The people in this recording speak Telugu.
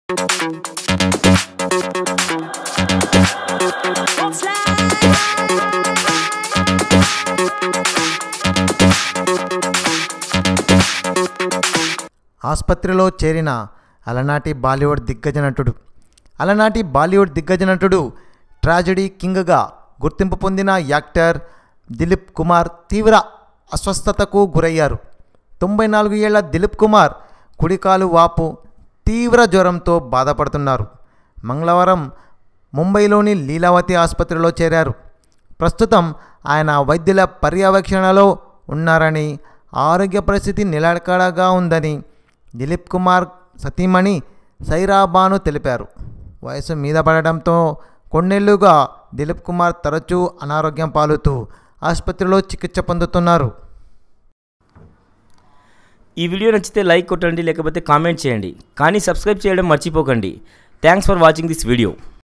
ఆసుపత్రిలో చేరిన అలనాటి బాలీవుడ్ దిగ్గజ నటుడు అలనాటి బాలీవుడ్ దిగ్గజ నటుడు ట్రాజడీ కింగ్గా గుర్తింపు పొందిన యాక్టర్ దిలీప్ కుమార్ తీవ్ర అస్వస్థతకు గురయ్యారు తొంభై నాలుగు ఏళ్ల దిలీప్ కుమార్ కుడికాలు వాపు తీవ్ర జ్వరంతో బాధపడుతున్నారు మంగళవారం ముంబైలోని లీలావతి ఆసుపత్రిలో చేరారు ప్రస్తుతం ఆయన వైద్యుల పర్యవేక్షణలో ఉన్నారని ఆరోగ్య పరిస్థితి నిలకడగా ఉందని దిలీప్ కుమార్ సతీమణి సైరాబాను తెలిపారు వయసు మీద పడడంతో కొన్నేళ్లుగా దిలీప్ కుమార్ తరచూ అనారోగ్యం పాలుతూ ఆసుపత్రిలో చికిత్స పొందుతున్నారు ఈ వీడియో నచ్చితే లైక్ కొట్టండి లేకపోతే కామెంట్ చేయండి కానీ సబ్స్క్రైబ్ చేయడం మర్చిపోకండి thanks for watching this video